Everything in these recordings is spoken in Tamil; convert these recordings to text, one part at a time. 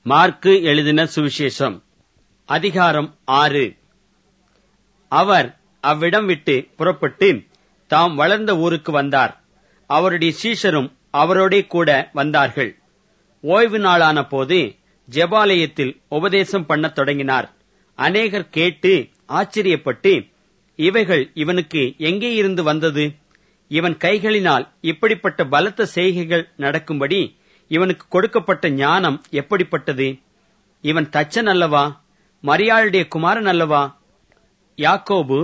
மார்க்கு எழுதின சுவிசேஷம் அதிகாரம் ஆறு அவர் அவ்விடம் விட்டு புறப்பட்டு தாம் வளர்ந்த ஊருக்கு வந்தார் அவருடைய சீஷரும் அவரோடே கூட வந்தார்கள் ஓய்வு நாளான போது ஜெபாலயத்தில் உபதேசம் பண்ணத் தொடங்கினார் அநேகர் கேட்டு ஆச்சரியப்பட்டு இவைகள் இவனுக்கு எங்கே இருந்து வந்தது இவன் கைகளினால் இப்படிப்பட்ட பலத்த செய்கைகள் நடக்கும்படி இவனுக்கு கொடுக்கப்பட்ட ஞானம் எப்படிப்பட்டது இவன் தச்சன் அல்லவா மரியாளுடைய குமாரன் அல்லவா யாக்கோபு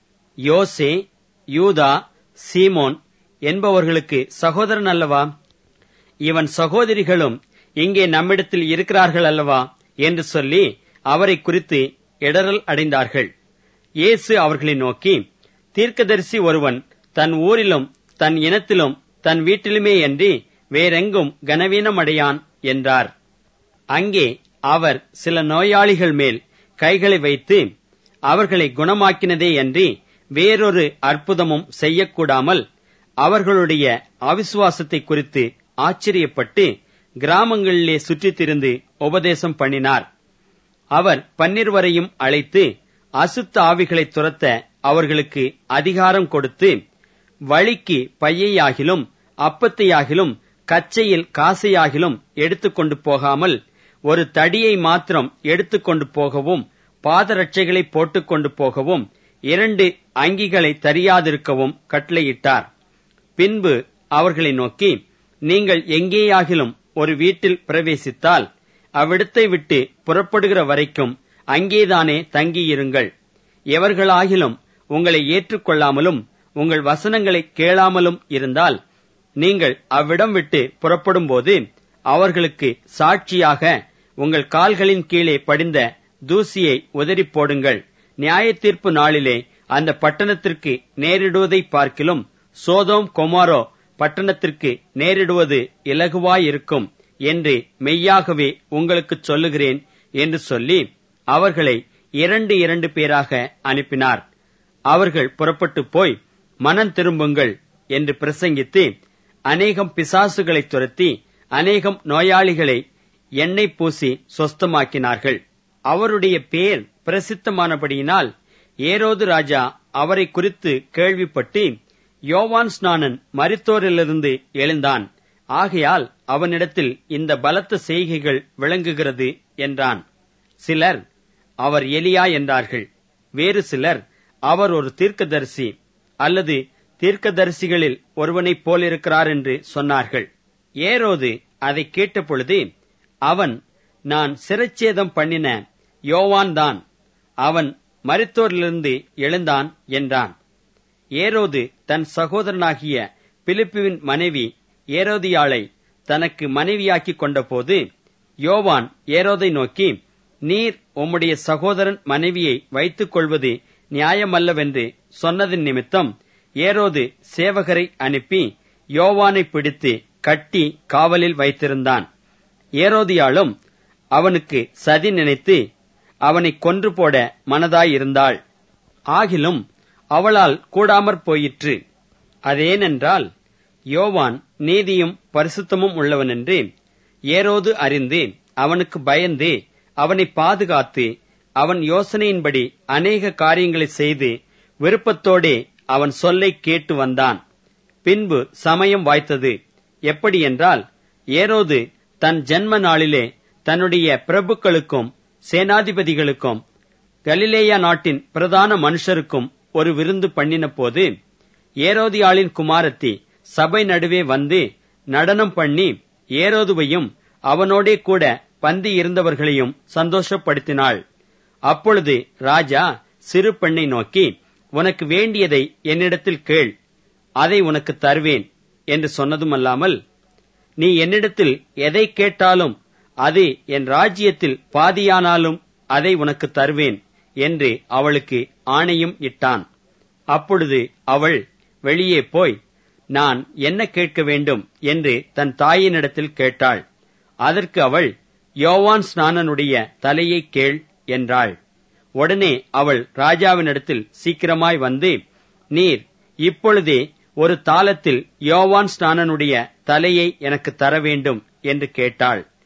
யோசே யூதா சீமோன் என்பவர்களுக்கு சகோதரன் அல்லவா இவன் சகோதரிகளும் இங்கே நம்மிடத்தில் இருக்கிறார்கள் அல்லவா என்று சொல்லி அவரை குறித்து இடரல் அடைந்தார்கள் இயேசு அவர்களை நோக்கி தீர்க்கதரிசி ஒருவன் தன் ஊரிலும் தன் இனத்திலும் தன் வீட்டிலுமே அன்றி வேறெங்கும் கனவீனமடையான் என்றார் அங்கே அவர் சில நோயாளிகள் மேல் கைகளை வைத்து அவர்களை குணமாக்கினதே அன்றி வேறொரு அற்புதமும் செய்யக்கூடாமல் அவர்களுடைய அவிசுவாசத்தை குறித்து ஆச்சரியப்பட்டு கிராமங்களிலே சுற்றித் திரிந்து உபதேசம் பண்ணினார் அவர் பன்னிருவரையும் அழைத்து அசுத்த ஆவிகளை துரத்த அவர்களுக்கு அதிகாரம் கொடுத்து வழிக்கு பையையாகிலும் அப்பத்தையாகிலும் கச்சையில் காசையாகிலும் எடுத்துக்கொண்டு போகாமல் ஒரு தடியை மாத்திரம் எடுத்துக்கொண்டு போகவும் பாதரட்சைகளை போட்டுக்கொண்டு போகவும் இரண்டு அங்கிகளை தரியாதிருக்கவும் கட்டளையிட்டார் பின்பு அவர்களை நோக்கி நீங்கள் எங்கேயாகிலும் ஒரு வீட்டில் பிரவேசித்தால் அவ்விடத்தை விட்டு புறப்படுகிற வரைக்கும் அங்கேதானே தங்கியிருங்கள் எவர்களாகிலும் உங்களை ஏற்றுக்கொள்ளாமலும் உங்கள் வசனங்களை கேளாமலும் இருந்தால் நீங்கள் அவ்விடம் விட்டு புறப்படும்போது அவர்களுக்கு சாட்சியாக உங்கள் கால்களின் கீழே படிந்த தூசியை உதறிப் போடுங்கள் நியாய தீர்ப்பு நாளிலே அந்த பட்டணத்திற்கு நேரிடுவதை பார்க்கிலும் சோதோம் கொமாரோ பட்டணத்திற்கு நேரிடுவது இலகுவாயிருக்கும் என்று மெய்யாகவே உங்களுக்குச் சொல்லுகிறேன் என்று சொல்லி அவர்களை இரண்டு இரண்டு பேராக அனுப்பினார் அவர்கள் புறப்பட்டு போய் மனம் திரும்புங்கள் என்று பிரசங்கித்து அநேகம் பிசாசுகளை துரத்தி அநேகம் நோயாளிகளை எண்ணெய் பூசி சொஸ்தமாக்கினார்கள் அவருடைய பேர் பிரசித்தமானபடியினால் ஏரோது ராஜா அவரை குறித்து கேள்விப்பட்டு யோவான் ஸ்நானன் மரித்தோரிலிருந்து எழுந்தான் ஆகையால் அவனிடத்தில் இந்த பலத்த செய்கைகள் விளங்குகிறது என்றான் சிலர் அவர் எலியா என்றார்கள் வேறு சிலர் அவர் ஒரு தீர்க்கதரிசி அல்லது தீர்க்கதரிசிகளில் ஒருவனைப் போலிருக்கிறார் என்று சொன்னார்கள் ஏரோது அதை கேட்டபொழுது அவன் நான் சிரச்சேதம் பண்ணின யோவான்தான் அவன் மருத்தோரிலிருந்து எழுந்தான் என்றான் ஏரோது தன் சகோதரனாகிய பிலிப்புவின் மனைவி ஏரோதியாளை தனக்கு மனைவியாக்கிக் கொண்டபோது யோவான் ஏரோதை நோக்கி நீர் உம்முடைய சகோதரன் மனைவியை வைத்துக் கொள்வது நியாயமல்லவென்று சொன்னதின் நிமித்தம் ஏரோது சேவகரை அனுப்பி யோவானை பிடித்து கட்டி காவலில் வைத்திருந்தான் ஏரோதியாளும் அவனுக்கு சதி நினைத்து அவனை கொன்று போட மனதாயிருந்தாள் ஆகிலும் அவளால் கூடாமற் போயிற்று அதேனென்றால் யோவான் நீதியும் பரிசுத்தமும் உள்ளவனென்று ஏரோது அறிந்து அவனுக்கு பயந்து அவனை பாதுகாத்து அவன் யோசனையின்படி அநேக காரியங்களை செய்து விருப்பத்தோடே அவன் சொல்லை கேட்டு வந்தான் பின்பு சமயம் வாய்த்தது எப்படி என்றால் ஏரோது தன் ஜென்ம நாளிலே தன்னுடைய பிரபுக்களுக்கும் சேனாதிபதிகளுக்கும் கலிலேயா நாட்டின் பிரதான மனுஷருக்கும் ஒரு விருந்து பண்ணின போது ஏரோதியாளின் குமாரத்தி சபை நடுவே வந்து நடனம் பண்ணி ஏரோதுவையும் அவனோடே கூட பந்தி இருந்தவர்களையும் சந்தோஷப்படுத்தினாள் அப்பொழுது ராஜா சிறு பெண்ணை நோக்கி உனக்கு வேண்டியதை என்னிடத்தில் கேள் அதை உனக்கு தருவேன் என்று சொன்னதுமல்லாமல் நீ என்னிடத்தில் எதை கேட்டாலும் அது என் ராஜ்யத்தில் பாதியானாலும் அதை உனக்கு தருவேன் என்று அவளுக்கு ஆணையும் இட்டான் அப்பொழுது அவள் வெளியே போய் நான் என்ன கேட்க வேண்டும் என்று தன் தாயினிடத்தில் கேட்டாள் அதற்கு அவள் யோவான் ஸ்நானனுடைய தலையை கேள் என்றாள் உடனே அவள் ராஜாவினிடத்தில் சீக்கிரமாய் வந்து நீர் இப்பொழுதே ஒரு தாளத்தில் யோவான் ஸ்நானனுடைய தலையை எனக்கு தர வேண்டும் என்று கேட்டாள்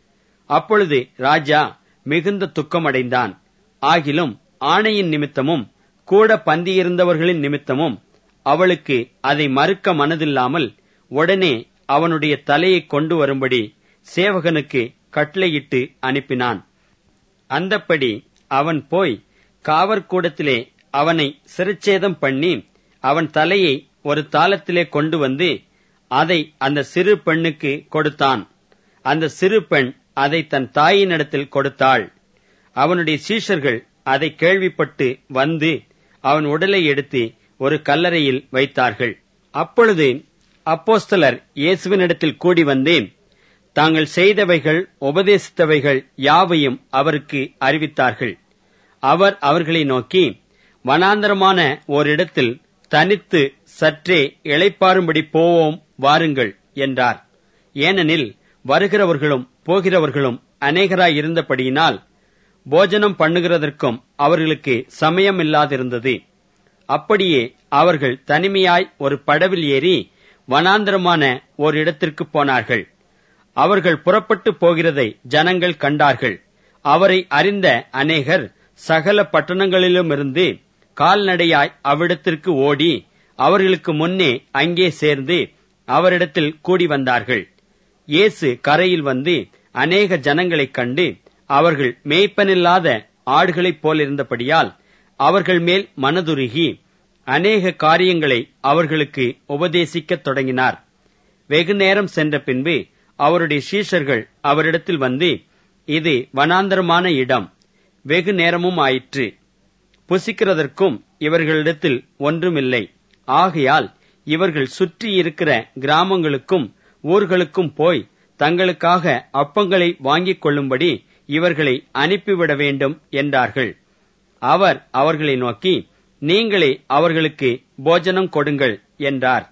அப்பொழுது ராஜா மிகுந்த துக்கமடைந்தான் ஆகிலும் ஆணையின் நிமித்தமும் கூட பந்தியிருந்தவர்களின் நிமித்தமும் அவளுக்கு அதை மறுக்க மனதில்லாமல் உடனே அவனுடைய தலையை கொண்டு வரும்படி சேவகனுக்கு கட்டளையிட்டு அனுப்பினான் அந்தப்படி அவன் போய் காவற்கூடத்திலே அவனை சிறுச்சேதம் பண்ணி அவன் தலையை ஒரு தாளத்திலே கொண்டு வந்து அதை அந்த சிறு பெண்ணுக்கு கொடுத்தான் அந்த சிறு பெண் அதை தன் தாயினிடத்தில் கொடுத்தாள் அவனுடைய சீஷர்கள் அதை கேள்விப்பட்டு வந்து அவன் உடலை எடுத்து ஒரு கல்லறையில் வைத்தார்கள் அப்பொழுது அப்போஸ்தலர் இயேசுவினிடத்தில் கூடி வந்து தாங்கள் செய்தவைகள் உபதேசித்தவைகள் யாவையும் அவருக்கு அறிவித்தார்கள் அவர் அவர்களை நோக்கி வனாந்தரமான ஓரிடத்தில் தனித்து சற்றே இளைப்பாறும்படி போவோம் வாருங்கள் என்றார் ஏனெனில் வருகிறவர்களும் போகிறவர்களும் அநேகராய் இருந்தபடியினால் போஜனம் பண்ணுகிறதற்கும் அவர்களுக்கு சமயம் இல்லாதிருந்தது அப்படியே அவர்கள் தனிமையாய் ஒரு படவில் ஏறி வனாந்தரமான ஓர் இடத்திற்கு போனார்கள் அவர்கள் புறப்பட்டு போகிறதை ஜனங்கள் கண்டார்கள் அவரை அறிந்த அநேகர் சகல பட்டணங்களிலுமிருந்து கால்நடையாய் அவ்விடத்திற்கு ஓடி அவர்களுக்கு முன்னே அங்கே சேர்ந்து அவரிடத்தில் கூடி வந்தார்கள் இயேசு கரையில் வந்து அநேக ஜனங்களைக் கண்டு அவர்கள் மேய்ப்பனில்லாத ஆடுகளைப் போலிருந்தபடியால் அவர்கள் மேல் மனதுருகி அநேக காரியங்களை அவர்களுக்கு உபதேசிக்கத் தொடங்கினார் வெகு நேரம் சென்ற பின்பு அவருடைய சீஷர்கள் அவரிடத்தில் வந்து இது வனாந்தரமான இடம் வெகு நேரமும் ஆயிற்று புசிக்கிறதற்கும் இவர்களிடத்தில் ஒன்றுமில்லை ஆகையால் இவர்கள் சுற்றி இருக்கிற கிராமங்களுக்கும் ஊர்களுக்கும் போய் தங்களுக்காக அப்பங்களை வாங்கிக் கொள்ளும்படி இவர்களை அனுப்பிவிட வேண்டும் என்றார்கள் அவர் அவர்களை நோக்கி நீங்களே அவர்களுக்கு போஜனம் கொடுங்கள் என்றார்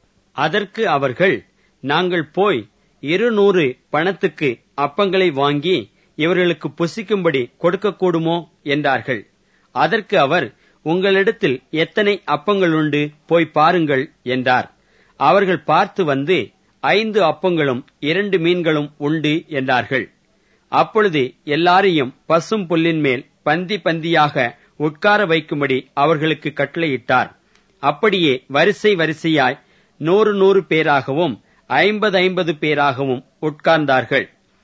அதற்கு அவர்கள் நாங்கள் போய் இருநூறு பணத்துக்கு அப்பங்களை வாங்கி இவர்களுக்கு புசிக்கும்படி கொடுக்கக்கூடுமோ என்றார்கள் அதற்கு அவர் உங்களிடத்தில் எத்தனை அப்பங்கள் உண்டு போய் பாருங்கள் என்றார் அவர்கள் பார்த்து வந்து ஐந்து அப்பங்களும் இரண்டு மீன்களும் உண்டு என்றார்கள் அப்பொழுது எல்லாரையும் பசும் புல்லின் மேல் பந்தி பந்தியாக உட்கார வைக்கும்படி அவர்களுக்கு கட்டளையிட்டார் அப்படியே வரிசை வரிசையாய் நூறு நூறு பேராகவும் ஐம்பது ஐம்பது பேராகவும் உட்கார்ந்தார்கள்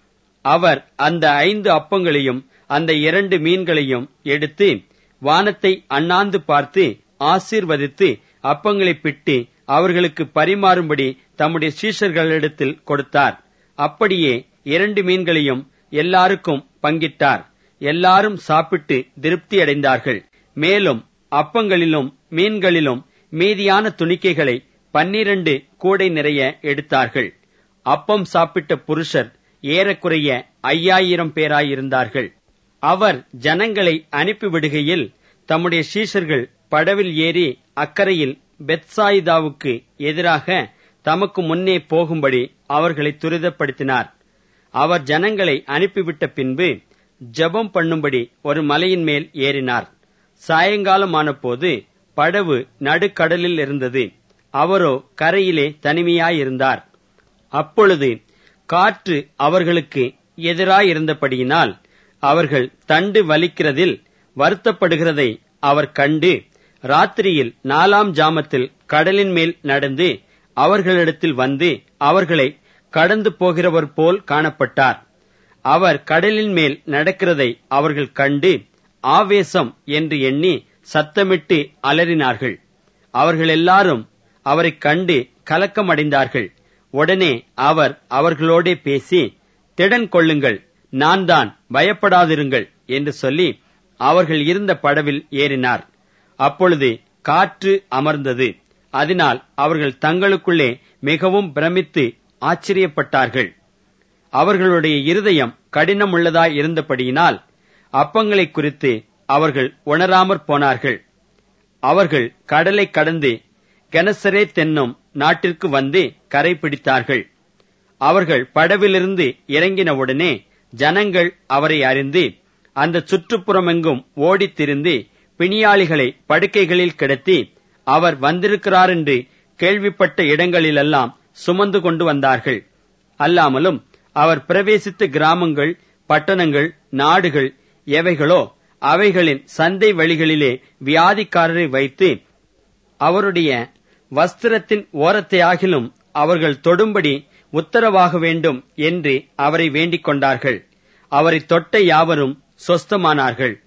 அவர் அந்த ஐந்து அப்பங்களையும் அந்த இரண்டு மீன்களையும் எடுத்து வானத்தை அண்ணாந்து பார்த்து ஆசீர்வதித்து அப்பங்களை பிட்டு அவர்களுக்கு பரிமாறும்படி தம்முடைய சீஷர்களிடத்தில் கொடுத்தார் அப்படியே இரண்டு மீன்களையும் எல்லாருக்கும் பங்கிட்டார் எல்லாரும் சாப்பிட்டு திருப்தி அடைந்தார்கள் மேலும் அப்பங்களிலும் மீன்களிலும் மீதியான துணிக்கைகளை பன்னிரண்டு கூடை நிறைய எடுத்தார்கள் அப்பம் சாப்பிட்ட புருஷர் ஏறக்குறைய ஐயாயிரம் பேராயிருந்தார்கள் அவர் ஜனங்களை அனுப்பிவிடுகையில் தம்முடைய சீஷர்கள் படவில் ஏறி அக்கறையில் பெத்சாயிதாவுக்கு எதிராக தமக்கு முன்னே போகும்படி அவர்களை துரிதப்படுத்தினார் அவர் ஜனங்களை அனுப்பிவிட்ட பின்பு ஜெபம் பண்ணும்படி ஒரு மலையின் மேல் ஏறினார் சாயங்காலமான போது படவு நடுக்கடலில் இருந்தது அவரோ கரையிலே தனிமையாயிருந்தார் அப்பொழுது காற்று அவர்களுக்கு எதிராயிருந்தபடியினால் அவர்கள் தண்டு வலிக்கிறதில் வருத்தப்படுகிறதை அவர் கண்டு ராத்திரியில் நாலாம் ஜாமத்தில் கடலின் மேல் நடந்து அவர்களிடத்தில் வந்து அவர்களை கடந்து போகிறவர் போல் காணப்பட்டார் அவர் கடலின் மேல் நடக்கிறதை அவர்கள் கண்டு ஆவேசம் என்று எண்ணி சத்தமிட்டு அலறினார்கள் அவர்கள் எல்லாரும் அவரைக் கண்டு கலக்கமடைந்தார்கள் உடனே அவர் அவர்களோடே பேசி திடன் கொள்ளுங்கள் நான் தான் பயப்படாதிருங்கள் என்று சொல்லி அவர்கள் இருந்த படவில் ஏறினார் அப்பொழுது காற்று அமர்ந்தது அதனால் அவர்கள் தங்களுக்குள்ளே மிகவும் பிரமித்து ஆச்சரியப்பட்டார்கள் அவர்களுடைய இருதயம் கடினமுள்ளதாய் இருந்தபடியினால் அப்பங்களை குறித்து அவர்கள் உணராமற் போனார்கள் அவர்கள் கடலை கடந்து கெனசரே தென்னும் நாட்டிற்கு வந்து கரை பிடித்தார்கள் அவர்கள் படவிலிருந்து இறங்கினவுடனே ஜனங்கள் அவரை அறிந்து அந்த சுற்றுப்புறமெங்கும் ஓடித் திரிந்து பிணியாளிகளை படுக்கைகளில் கிடத்தி அவர் வந்திருக்கிறார் என்று கேள்விப்பட்ட இடங்களிலெல்லாம் சுமந்து கொண்டு வந்தார்கள் அல்லாமலும் அவர் பிரவேசித்த கிராமங்கள் பட்டணங்கள் நாடுகள் எவைகளோ அவைகளின் சந்தை வழிகளிலே வியாதிக்காரரை வைத்து அவருடைய வஸ்திரத்தின் ஓரத்தையாகிலும் அவர்கள் தொடும்படி உத்தரவாக வேண்டும் என்று அவரை வேண்டிக் கொண்டார்கள் அவரை தொட்ட யாவரும் சொஸ்தமானார்கள்